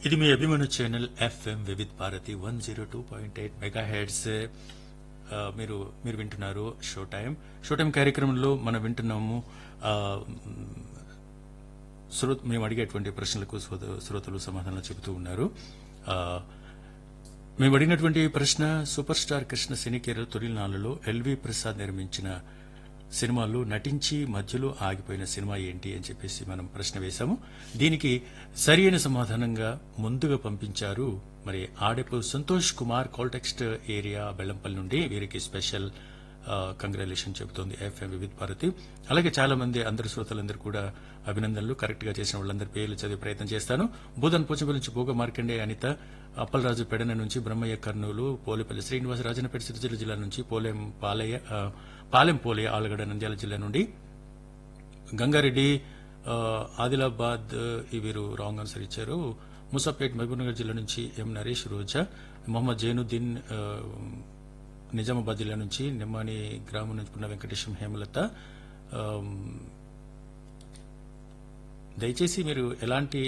ఇది మీ అభిమాన channel FM Vividh Bharati one zero two point eight mega heads మీరు మీరు వింటున్నారు షో టైం షో టైం కార్యక్రమంలో మనం వింటున్నాము ఆ, శ్రోత మేము అడిగేటువంటి ప్రశ్నలకు శ్రోత- శ్రోతలు సమాధానాలు చెబుతూ ఉన్నారు ఆ, మేము అడిగినటువంటి ప్రశ్న సూపర్ స్టార్ కృష్ణ సినీకేర తొలినాళ్లలో ఎల్వి ప్రసాద్ నిర్మించిన సినిమాల్లో నటించి మధ్యలో ఆగిపోయిన సినిమా ఏంటి అని చెప్పేసి మనం ప్రశ్న వేశాము దీనికి సరి అయిన సమాధానంగా ముందుగా పంపించారు మరి ఆడెపు సంతోష్ కుమార్ కాల్టెక్స్ట్ ఏరియా బెల్లంపల్లి నుండి వీరికి స్పెషల్ కంగ్రాచులేషన్ చెబుతోంది ఎఫ్ఎం వివిధ్ భారతి అలాగే చాలా మంది అందరు శ్రోతలందరూ కూడా అభినందనలు కరెక్ట్ గా చేసిన వాళ్ళందరి పేర్లు చదివే ప్రయత్నం చేస్తాను బూదన్ పోచంపల్లి నుంచి భోగ మార్కండే అనిత అప్పలరాజు పెడన నుంచి బ్రహ్మయ్య కర్నూలు పోలేపల్లి శ్రీనివాస రాజనపేట సిరిసిల్ల జిల్లా నుంచి పోలేం పాలయ్య ఆ, పాలెం పోలయ్య ఆలగడ నంద్యాల జిల్లా నుండి గంగారెడ్డి ఆ, ఆదిలాబాద్ ఈ వీరు రాంగ్ ఆన్సర్ ఇచ్చారు ముసాపేట్ మహబూబ్నగర్ జిల్లా నుంచి ఎం నరేష్ రోజా మొహమ్మద్ జైనుద్దీన్ ఆ, నిజామాబాద్ జిల్లా నుంచి నిమ్మాని గ్రామం నుంచి పున్న వెంకటేశం హేమలత ఆ, దయచేసి మీరు ఎలాంటి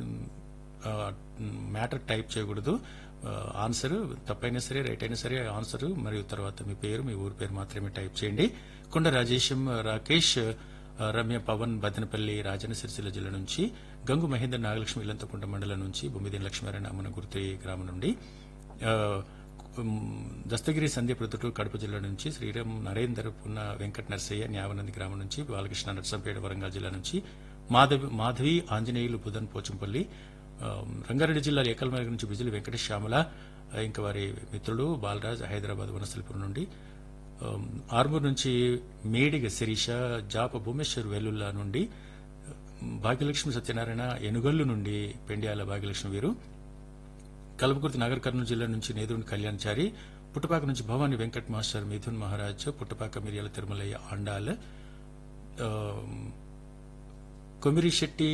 మ్యాటర్ టైప్ చేయకూడదు ఆ, ఆన్సర్ తప్పైనా సరే రైట్ అయినా సరే ఆన్సర్ మరియు తర్వాత మీ పేరు మీ ఊరి పేరు మాత్రమే టైప్ చేయండి కొండ రాజేశం రాకేష్ ఆ, రమ్య పవన్ బదనపల్లి రాజన్న సిరిసిల్ల జిల్లా నుంచి గంగు మహేందర్ నాగలక్ష్మి ఇల్లంతకుంట మండలం నుంచి బొమ్మిదిన లక్ష్మీనారాయణ అమ్మనగుర్తి గ్రామం నుండి ఆ, ఉమ్, దస్తగిరి సంధ్య ప్రొద్దుటూరు కడప జిల్లా నుంచి శ్రీరామ్ నరేందర్ పున్న వెంకట నర్సయ్య న్యావనంది గ్రామం నుంచి బాలకృష్ణ నర్సంపేట వరంగల్ జిల్లా నుంచి మాధవి మాధవి ఆంజనేయులు బుధన్ పోచంపల్లి ఆ, రంగారెడ్డి జిల్లా ఏకల్మర్గ నుంచి బిజులు వెంకటేష్ శ్యామల ఆ, ఇంకా వారి మిత్రుడు బాలరాజ్ హైదరాబాద్ వనస్థలిపురం నుండి ఆ, ఆర్మూర్ నుంచి మేడిగ శిరీష జాప భూమేశ్వర్ వెల్లుల్లా నుండి భాగ్యలక్ష్మి సత్యనారాయణ ఎనుగల్లు నుండి పెండ్యాల భాగ్యలక్ష్మి వీరు కల్వకుర్తి నగర్ కర్నూలు జిల్లా నుంచి నేదురుని కళ్యాణ్చారి పుట్టపాక నుంచి భవాని వెంకట్ మాస్టర్ మిథున్ మహారాజ్ పుట్టపాక మిరియాల తిరుమలయ్య ఆండాల్ ఆ, కొమిరిశెట్టి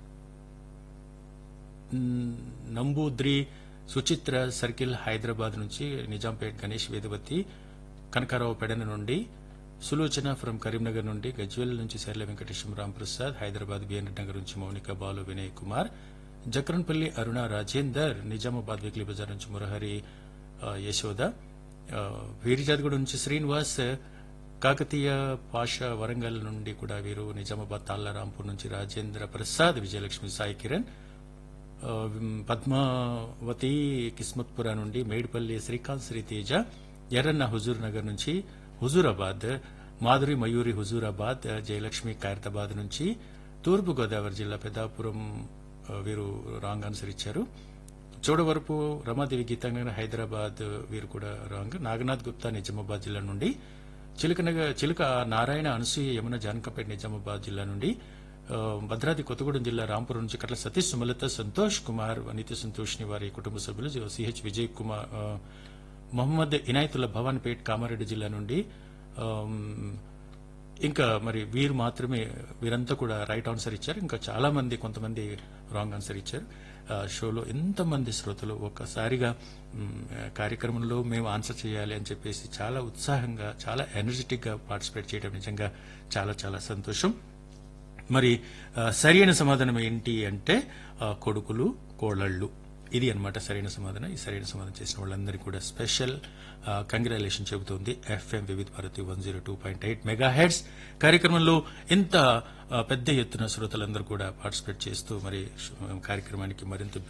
మ్, నంబూద్రి సుచిత్ర సర్కిల్ హైదరాబాద్ నుంచి నిజాంపేట్ గణేష్ వేదవతి కనకారావు పెడన నుండి సులోచన ఫ్రం కరీంనగర్ నుండి గజ్వెల్ నుంచి శర్ల వెంకటేశ్వర రాంప్రసాద్ హైదరాబాద్ బిఎన్ నగర్ నుంచి మౌనిక బాలు వినయ్ కుమార్ జక్రన్పల్లి అరుణ రాజేందర్ నిజామాబాద్ వీక్లీ బజార్ నుంచి మురహరి ఆ, యశోద ఆ, వీరిజాద్గూడ నుంచి శ్రీనివాస్ కాకతీయ పాష వరంగల్ నుండి కూడా వీరు నిజామాబాద్ తాళ్లారాంపూర్ నుంచి రాజేంద్ర ప్రసాద్ విజయలక్ష్మి సాయి కిరణ్ ఆ, పద్మావతి కిస్మత్పుర నుండి మేడిపల్లి శ్రీకాంత్ శ్రీతేజ ఎర్రన్న హుజూర్ నగర్ నుంచి హుజూరాబాద్ మాధురి మయూరి హుజూరాబాద్ జయలక్ష్మి ఖైరతాబాద్ నుంచి తూర్పు గోదావరి జిల్లా పెద్దాపురం ఆ, వీరు రాంగ్ ఆన్సర్ ఇచ్చారు చోడవరపు రమాదేవి గీతాంగనగర్ హైదరాబాద్ వీరు కూడా రాంగ్ నాగనాథ్ గుప్తా నిజామాబాద్ జిల్లా నుండి చిలుకనగ చిలుక నారాయణ అనసూయ యమున జానకంపేట నిజామాబాద్ జిల్లా నుండి ఆ, భద్రాద్రి కొత్తగూడెం జిల్లా రాంపురం నుంచి కట్ల సతీష్ సుమలత సంతోష్ కుమార్ అనిత సంతోష్ని వారి కుటుంబ సభ్యులు సిహెచ్ విజయ్ కుమార్ ఆ, మొహమ్మద్ ఇనాయతుల్లా భవాన్పేట్ కామారెడ్డి జిల్లా నుండి ఆమ్, ఇంకా మరి వీరు మాత్రమే వీరంతా కూడా రైట్ ఆన్సర్ ఇచ్చారు ఇంకా చాలా మంది కొంతమంది రాంగ్ ఆన్సర్ ఇచ్చారు ఆ, షోలో ఎంతమంది శ్రోతలు ఒక్కసారిగా మ్, కార్యక్రమంలో మేము ఆన్సర్ చేయాలి అని చెప్పేసి చాలా ఉత్సాహంగా చాలా ఎనర్జెటిక్ గా పార్టిసిపేట్ చేయడం నిజంగా చాలా చాలా సంతోషం మరి ఆ, సరైన సమాధానం ఏంటి అంటే ఆ, కొడుకులు కోళ్ళళ్ళు ఇది అన్నమాట సరైన సమాధానం ఈ సరైన సమాధానం చేసిన వాళ్ళందరికీ కూడా స్పెషల్ కంగ్రాచులేషన్ చెబుతోంది FM Vividh Bharati one zero two point eight mega heads కార్యక్రమంలో ఇంత ఆ, పెద్ద ఎత్తున శ్రోతలందరూ కూడా పార్టిసిపేట్ చేస్తూ మరి ష్- కార్యక్రమానికి మరింత